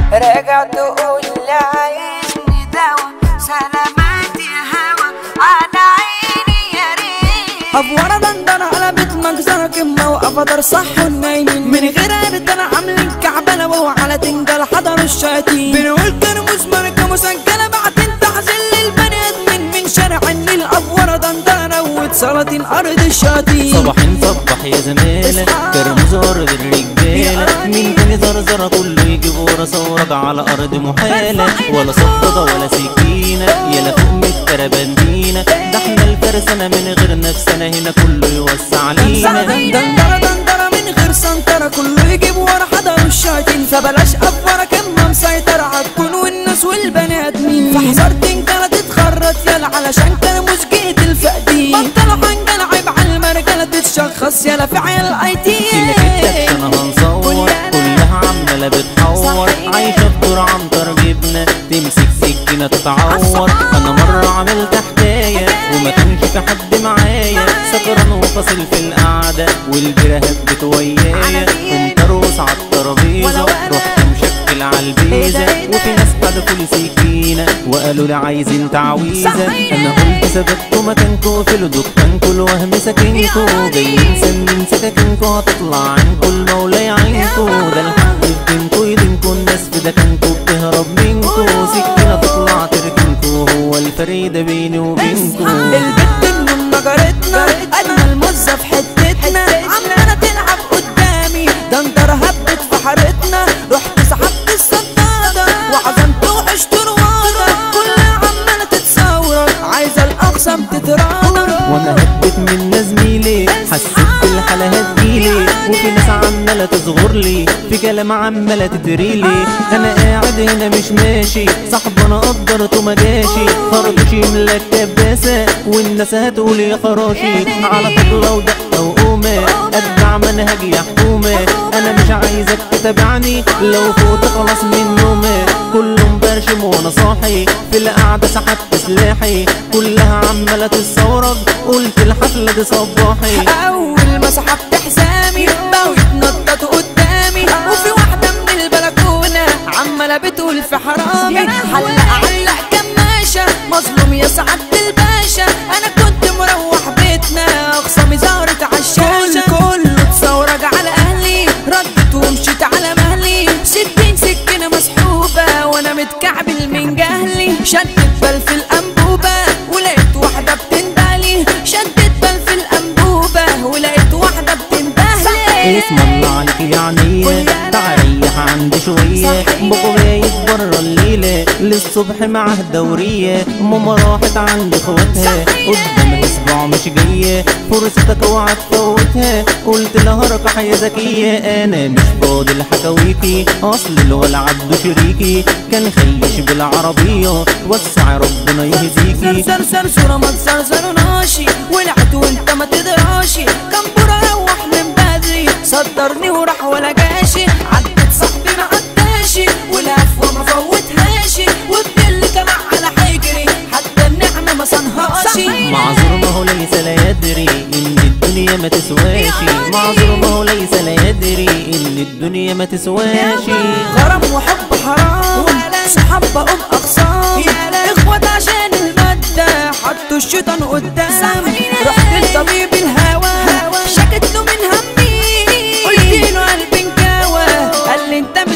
راجع تقول لي عايزني دوا سلامات يا هوا على عيني يا ريت افوره دندنه قلبت مجزره كمه وقفدر صح والنايمين من غير عرض انا عاملين كعبله وهو على تنجل حضر الشياطين بنقول كرموس ماركه مسجله بعدين تحزن للبني ادمين من شارع النيل افوره دندنه روت سلاطين ارض الشياطين صباحين صبح يا زميلة كرموز أرض الرجالة مين تاني زرزرة كله يجيب ورا صورك على أرض محالة ولا صفطة ولا سكينة يلا فوق من التربندينة ده احنا الفرسانة من غير نفسنا هنا كله يوسع علينا دندرة دندرة من غير سنترة كله يجيب ورا حضر الشياطين فبلاش افوره كلمه مسيطرة عالكون والناس والبني ادمين فحذر تنجلة تتخرط يلا علشان كرموس جيت الفقدين بطلوا حنجلة عيب على المرجلة تتشخص يلا في عيال اي تي فينا كتك انا هنصور كلها عمالة بتحور عايشة في دور عنتر جبنة تمسك سكينة تتعور انا مرة عملت حكاية وما كانش في حد معايا سكران وفاصل في القعدة والبيرة هبت ويايا قمت ارقص على الترابيزة رحت مشكل على البيزة وفي ناس حدفوا لي سكينة وقالوا لي عايزين تعويذة انا قلت ثبتوا مكانكوا في دكانكوا الوهم ساكنكوا جايين سنين سكاكينكوا هتطلع عنكوا المولى يعينكوا ده الحق في دينكوا يدينكوا الناس في دكانكوا بتهرب منكوا سكينة تطلع تركنكوا هو الفريدة بيني وبينكوا البت من نجرتنا اجمل مزه في حتتنا عمالة تلعب قدامي دندرة هبت في حارتنا رحت سحبت الصدادة وعزمت وحشت روادة كلها عمالة تتصور عايزة الاقسم تتراضى وانا هبت من زميلي حسيت بالحالة هتجيلي وفي ناس عمالة تصغر لي في كلام عمالة تدريلي انا قاعد هنا مش ماشي صاحب انا قدرته ما جاشي خرطوشي يملى الكباسة والناس هتقول يا خراشي على طبلة ودقة وقومة اتبع منهج يا حكومة انا مش عايزك تتابعني لو فوت خلاص من نومي كله مبرشم وانا صاحي في القعدة سحبت سلاحي كلها عمالة تتصورج قلت الحفلة دي صباحي اول ما سحبت حزامي بقوا يتنططوا قدامي وفي واحده من البلكونه عماله بتقول في حرامي حلق علق كماشه مظلوم يا سعاده الباشا انا كنت مروح بيتنا خصامي زهرت عالشاشه كله اتثورج على اهلي ردت ومشيت على مهلي ستين سكينه مسحوبه وانا متكعبل من جهلي شدت بل في الانبوبه ولقيت واحده بتندهلي شدت بل في الانبوبه ولقيت واحده بتندهلي اسم الله عليك يعني تعريح عندي شوية بابا غايب برا الليلة للصبح معاه دورية ماما راحت عند اخواتها قدامها اسبوع مش جاية فرصتك اوعى تفوتها قلت لها ركح يا زكية انا مش فاضي لحكاويكي اصل الولع عبده شريكي كان خيش بالعربية وسع ربنا يهديكي سر سر صورة ما تسرسرناشي ولعت وانت ما تدراشي كان برا روح من بدري صدرني وراح ولا جاشي عدت صاحبي ما عداشي والهفوة ما فوتهاشي والدل كان على حجري حتى النعمة ما صنهاشي معذور ما هو ليس لا يدري ان الدنيا ما تسواشي معذور ما هو ليس لا يدري ان الدنيا ما تسواشي غرام وحب حرام صحاب بقوم اخصام اخوات عشان المادة حطوا الشيطان قدام رحت لطبيب الهوى شكت له من همي قلت له قلبي انكوى قال لي انت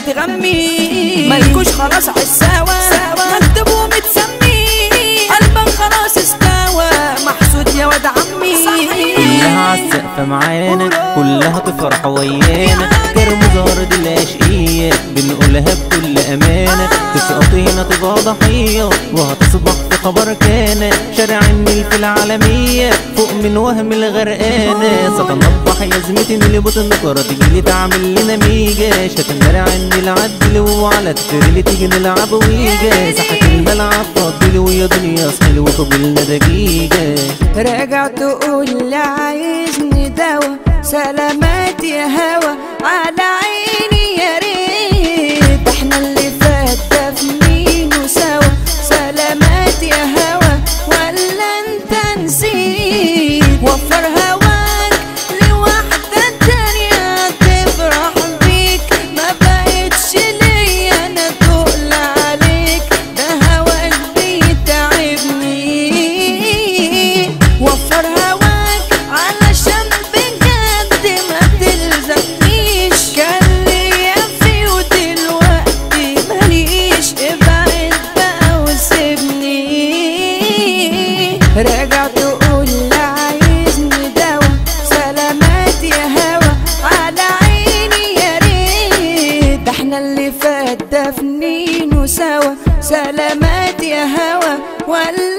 بتغمي مالكوش خلاص عالسوا مكتوب ومتسمي قلبك خلاص استوى محسود يا واد عمي كلها عالسقف معانا كلها تفرح ويانا كرم زهر دي العشقية بنقولها بكل أمانة تسقط هنا تبقى ضحية وهتصبح في خبر كان شارع النيل في العالمية فوق من وهم الغرقانة ستنضح يا زميتي اللي بتنكر تجيلي تعمل لنا ميجا شتنرع النيل عدل وعلى التريل تيجي نلعب ويجا ساحة الملعب فضل ويا دنيا اصحي وقبلنا دقيقة راجع تقول لي عايزني دوا سلامات يا هوا على عيني يا ريت احنا اللي فات ده في مين وسوا سلامات يا هوا ولا انت نسيت وفر هواك لواحدة تانية تفرح بيك ما بقتش ليا انا ولا